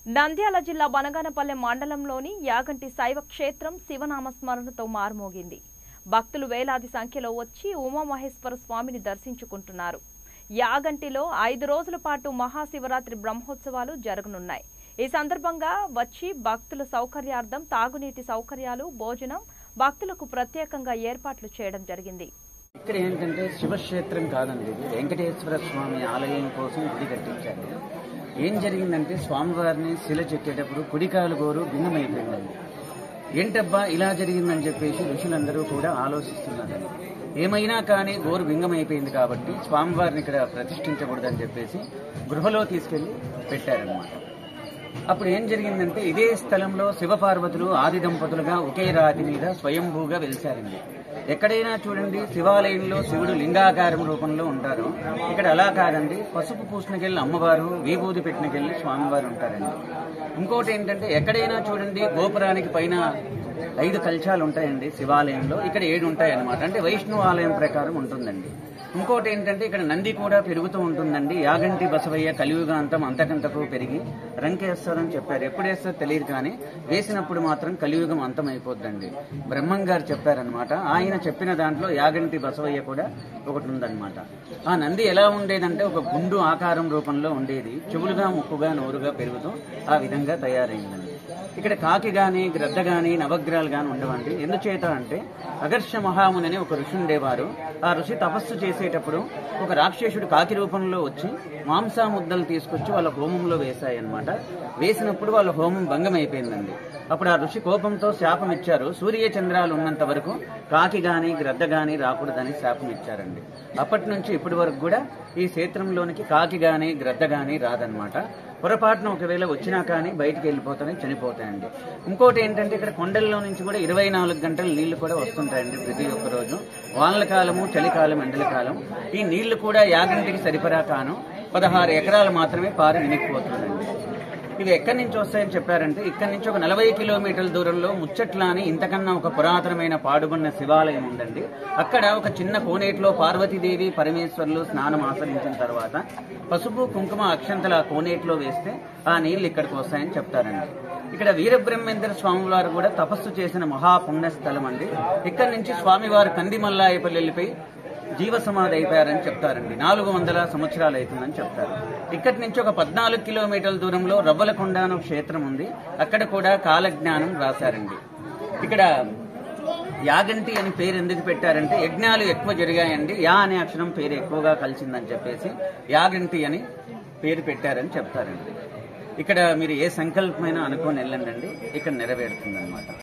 నంద్యాల జిల్లా బనగానపల్లె మండలంలోని యాగంటి శైవ క్షేత్రం శివనామ స్మరణతో మారుమోగింది భక్తులు వేలాది సంఖ్యలో వచ్చి ఉమామహేశ్వర స్వామిని దర్శించుకుంటున్నారు యాగంటిలో ఐదు రోజుల పాటు మహాశివరాత్రి బ్రహ్మోత్సవాలు జరగనున్నాయి ఈ సందర్భంగా వచ్చి భక్తుల సౌకర్యార్థం తాగునీటి సౌకర్యాలు భోజనం భక్తులకు ప్రత్యేకంగా ఏర్పాట్లు చేయడం జరిగింది ఇక్కడ ఏంటంటే శివక్షేత్రం కాదండి ఇది వెంకటేశ్వర స్వామి ఆలయం కోసం గుడి కట్టించారు ఏం జరిగిందంటే స్వామివారిని శిల చెక్కేటప్పుడు కుడికాలు గోరు భిన్నమైపోయిందండి ఏంటబ్బా ఇలా జరిగిందని చెప్పేసి ఋషులందరూ కూడా ఆలోచిస్తున్నారు ఏమైనా కానీ గోరు భింగమైపోయింది కాబట్టి స్వామివారిని ఇక్కడ ప్రతిష్ఠించకూడదని చెప్పేసి గృహలో తీసుకెళ్లి పెట్టారనమాట అప్పుడు ఏం జరిగిందంటే ఇదే స్థలంలో శివపార్వతులు ఆది దంపతులుగా ఒకే రాతి మీద స్వయంభూగా వెలిశారండి ఎక్కడైనా చూడండి శివాలయంలో శివుడు లింగాకారం రూపంలో ఉంటారు ఇక్కడ అలా కాదండి పసుపు పూసినకెళ్ళి అమ్మవారు విభూది పెట్టినకెళ్ళి స్వామివారు ఉంటారండి ఇంకోటి ఏంటంటే ఎక్కడైనా చూడండి గోపురానికి పైన ఐదు కలశాలు ఉంటాయండి శివాలయంలో ఇక్కడ ఏడు ఉంటాయి అన్నమాట అంటే వైష్ణవ ఆలయం ప్రకారం ఉంటుందండి ఇంకోటి ఏంటంటే ఇక్కడ నంది కూడా పెరుగుతూ ఉంటుందండి యాగంటి బసవయ్య కలియుగాంతం అంతకంతకు పెరిగి రంకేస్తారని చెప్పారు ఎప్పుడు వేస్తారో తెలియదు కానీ వేసినప్పుడు మాత్రం కలియుగం అంతం అయిపోద్దండి బ్రహ్మం గారు చెప్పారనమాట ఆయన చెప్పిన దాంట్లో యాగంటి బసవయ్య కూడా ఒకటి ఉందన్నమాట ఆ నంది ఎలా ఉండేదంటే ఒక గుండు ఆకారం రూపంలో ఉండేది చెవులుగా ముక్కుగా నోరుగా పెరుగుతూ ఆ విధంగా తయారైందండి ఇక్కడ కాకి గాని గ్రద్ద గాని నవగ్రహాలు గాని ఉండవండి ఎందుచేత అంటే అగర్ష మహాముని అని ఒక ఋషి ఉండేవారు ఆ ఋషి తపస్సు చేసేటప్పుడు ఒక రాక్షసుడు కాకి రూపంలో వచ్చి మాంసా ముద్దలు తీసుకొచ్చి వాళ్ళ హోమంలో వేశాయన్నమాట వేసినప్పుడు వాళ్ళ హోమం భంగం అయిపోయిందండి అప్పుడు ఆ ఋషి కోపంతో శాపం ఇచ్చారు సూర్య చంద్రాలు ఉన్నంత వరకు కాకి గాని గ్రద్ద గాని రాకూడదని శాపం ఇచ్చారండి అప్పటి నుంచి ఇప్పటి వరకు కూడా ఈ క్షేత్రంలోనికి కాకి గాని గ్రద్ద గాని రాదనమాట పొరపాటున ఒకవేళ వచ్చినా కానీ బయటికి వెళ్ళిపోతాయి చనిపోతాయండి ఇంకోటి ఏంటంటే ఇక్కడ కొండల్లో నుంచి కూడా ఇరవై నాలుగు గంటలు నీళ్లు కూడా వస్తుంటాయండి ప్రతి ఒక్క రోజు వానల కాలము చలికాలం ఎండల కాలం ఈ నీళ్లు కూడా యాగంటికి సరిపడా కాను పదహారు ఎకరాలు మాత్రమే పారి వినికిపోతుందండి ఇవి ఎక్కడి నుంచి వస్తాయని చెప్పారంటే ఇక్కడి నుంచి ఒక నలభై కిలోమీటర్ల దూరంలో ముచ్చట్ల అని ఇంతకన్నా ఒక పురాతనమైన పాడుబడిన శివాలయం ఉందండి అక్కడ ఒక చిన్న కోనేటిలో పార్వతీదేవి పరమేశ్వర్లు స్నానం ఆచరించిన తర్వాత పసుపు కుంకుమ అక్షంతల ఆ కోనేటిలో వేస్తే ఆ నీళ్లు ఇక్కడికి వస్తాయని చెప్తారండి ఇక్కడ వీరబ్రహ్మేంద్ర స్వామివారు కూడా తపస్సు చేసిన మహాపుణ్య స్థలం అండి ఇక్కడి నుంచి స్వామివారు కందిమల్లాయపల్లి వెళ్ళిపోయి జీవ సమాధి అయిపోయారని చెప్తారండి నాలుగు వందల సంవత్సరాలు అవుతుందని చెప్తారు ఇక్కడి నుంచి ఒక పద్నాలుగు కిలోమీటర్ల దూరంలో రవ్వలకొండ అనే క్షేత్రం ఉంది అక్కడ కూడా కాలజ్ఞానం రాశారండి ఇక్కడ యాగంటి అని పేరు ఎందుకు పెట్టారంటే యజ్ఞాలు ఎక్కువ జరిగాయండి యా అనే అక్షరం పేరు ఎక్కువగా కలిసిందని చెప్పేసి యాగంటి అని పేరు పెట్టారని చెప్తారండి ఇక్కడ మీరు ఏ సంకల్పమైనా అనుకొని వెళ్ళండి ఇక్కడ నెరవేరుతుంది